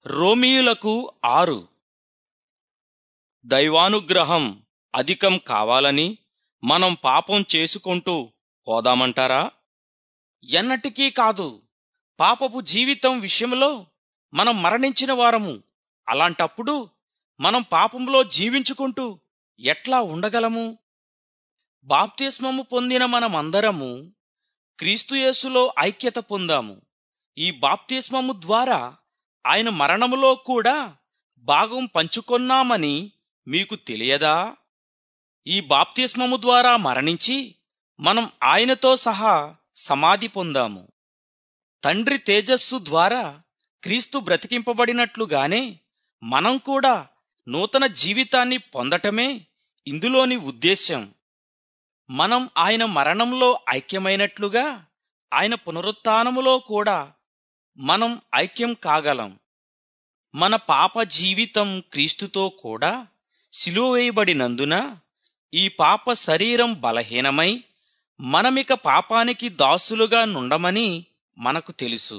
రోమీయులకు ఆరు దైవానుగ్రహం అధికం కావాలని మనం పాపం చేసుకుంటూ పోదామంటారా ఎన్నటికీ కాదు పాపపు జీవితం విషయంలో మనం మరణించిన వారము అలాంటప్పుడు మనం పాపంలో జీవించుకుంటూ ఎట్లా ఉండగలము బాప్తిస్మము పొందిన మనమందరము క్రీస్తుయేసులో ఐక్యత పొందాము ఈ బాప్తిస్మము ద్వారా ఆయన మరణములో కూడా భాగం పంచుకొన్నామని మీకు తెలియదా ఈ బాప్తిస్మము ద్వారా మరణించి మనం ఆయనతో సహా సమాధి పొందాము తండ్రి తేజస్సు ద్వారా క్రీస్తు బ్రతికింపబడినట్లుగానే మనం కూడా నూతన జీవితాన్ని పొందటమే ఇందులోని ఉద్దేశ్యం మనం ఆయన మరణంలో ఐక్యమైనట్లుగా ఆయన పునరుత్నములో కూడా మనం ఐక్యం కాగలం మన పాప జీవితం క్రీస్తుతో కూడా సిలువేయబడినందున ఈ పాప శరీరం బలహీనమై మనమిక పాపానికి దాసులుగా నుండమని మనకు తెలుసు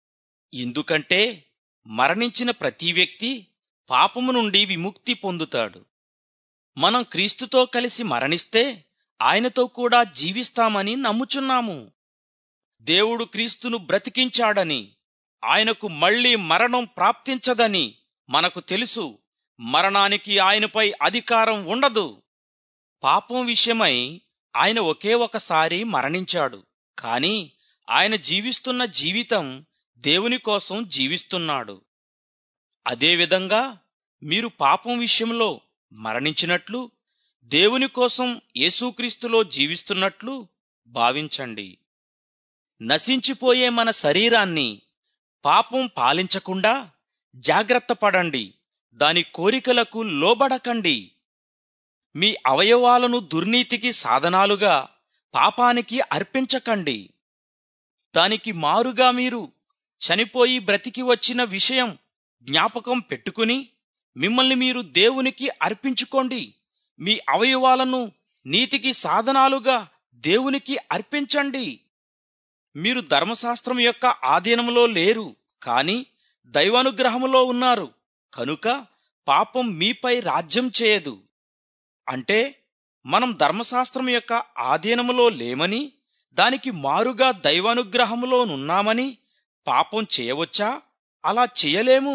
ఎందుకంటే మరణించిన ప్రతి వ్యక్తి పాపము నుండి విముక్తి పొందుతాడు మనం క్రీస్తుతో కలిసి మరణిస్తే ఆయనతో కూడా జీవిస్తామని నమ్ముచున్నాము దేవుడు క్రీస్తును బ్రతికించాడని ఆయనకు మళ్లీ మరణం ప్రాప్తించదని మనకు తెలుసు మరణానికి ఆయనపై అధికారం ఉండదు పాపం విషయమై ఆయన ఒకే ఒకసారి మరణించాడు కాని ఆయన జీవిస్తున్న జీవితం దేవుని కోసం జీవిస్తున్నాడు అదేవిధంగా మీరు పాపం విషయంలో మరణించినట్లు దేవుని కోసం యేసుక్రీస్తులో జీవిస్తున్నట్లు భావించండి నశించిపోయే మన శరీరాన్ని పాపం పాలించకుండా జాగ్రత్త పడండి దాని కోరికలకు లోబడకండి మీ అవయవాలను దుర్నీతికి సాధనాలుగా పాపానికి అర్పించకండి దానికి మారుగా మీరు చనిపోయి బ్రతికి వచ్చిన విషయం జ్ఞాపకం పెట్టుకుని మిమ్మల్ని మీరు దేవునికి అర్పించుకోండి మీ అవయవాలను నీతికి సాధనాలుగా దేవునికి అర్పించండి మీరు ధర్మశాస్త్రం యొక్క ఆధీనంలో లేరు కాని దైవానుగ్రహములో ఉన్నారు కనుక పాపం మీపై రాజ్యం చేయదు అంటే మనం ధర్మశాస్త్రం యొక్క ఆధీనములో లేమని దానికి మారుగా దైవానుగ్రహములోనున్నామని పాపం చేయవచ్చా అలా చేయలేము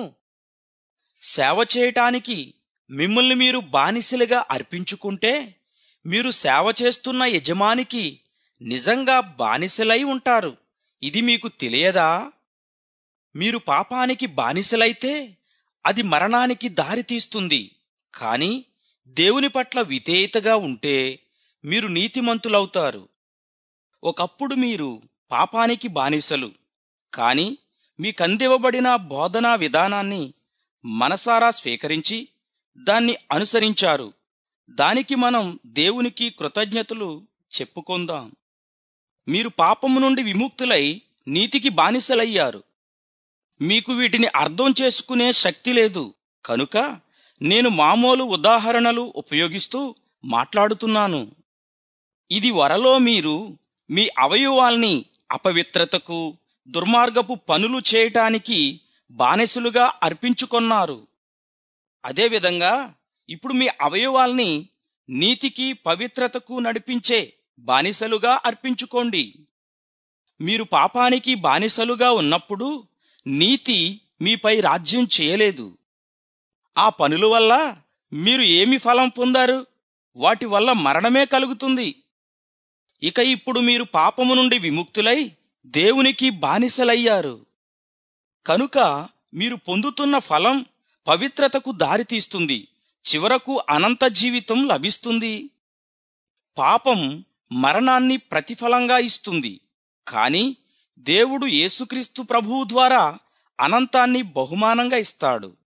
సేవ చేయటానికి మిమ్మల్ని మీరు బానిసలుగా అర్పించుకుంటే మీరు సేవ చేస్తున్న యజమానికి నిజంగా బానిసలై ఉంటారు ఇది మీకు తెలియదా మీరు పాపానికి బానిసలైతే అది మరణానికి దారితీస్తుంది కాని దేవుని పట్ల విధేయతగా ఉంటే మీరు నీతిమంతులవుతారు ఒకప్పుడు మీరు పాపానికి బానిసలు కాని మీకందివ్వబడిన బోధనా విధానాన్ని మనసారా స్వీకరించి దాన్ని అనుసరించారు దానికి మనం దేవునికి కృతజ్ఞతలు చెప్పుకుందాం మీరు పాపము నుండి విముక్తులై నీతికి బానిసలయ్యారు మీకు వీటిని అర్థం చేసుకునే శక్తి లేదు కనుక నేను మామూలు ఉదాహరణలు ఉపయోగిస్తూ మాట్లాడుతున్నాను ఇది వరలో మీరు మీ అవయవాల్ని అపవిత్రతకు దుర్మార్గపు పనులు చేయటానికి బానిసలుగా అర్పించుకొన్నారు అదేవిధంగా ఇప్పుడు మీ అవయవాల్ని నీతికి పవిత్రతకు నడిపించే బానిసలుగా అర్పించుకోండి మీరు పాపానికి బానిసలుగా ఉన్నప్పుడు నీతి మీపై రాజ్యం చేయలేదు ఆ పనుల వల్ల మీరు ఏమి ఫలం పొందారు వాటి వల్ల మరణమే కలుగుతుంది ఇక ఇప్పుడు మీరు పాపము నుండి విముక్తులై దేవునికి బానిసలయ్యారు కనుక మీరు పొందుతున్న ఫలం పవిత్రతకు దారితీస్తుంది చివరకు అనంత జీవితం లభిస్తుంది పాపం మరణాన్ని ప్రతిఫలంగా ఇస్తుంది కాని దేవుడు యేసుక్రీస్తు ప్రభువు ద్వారా అనంతాన్ని బహుమానంగా ఇస్తాడు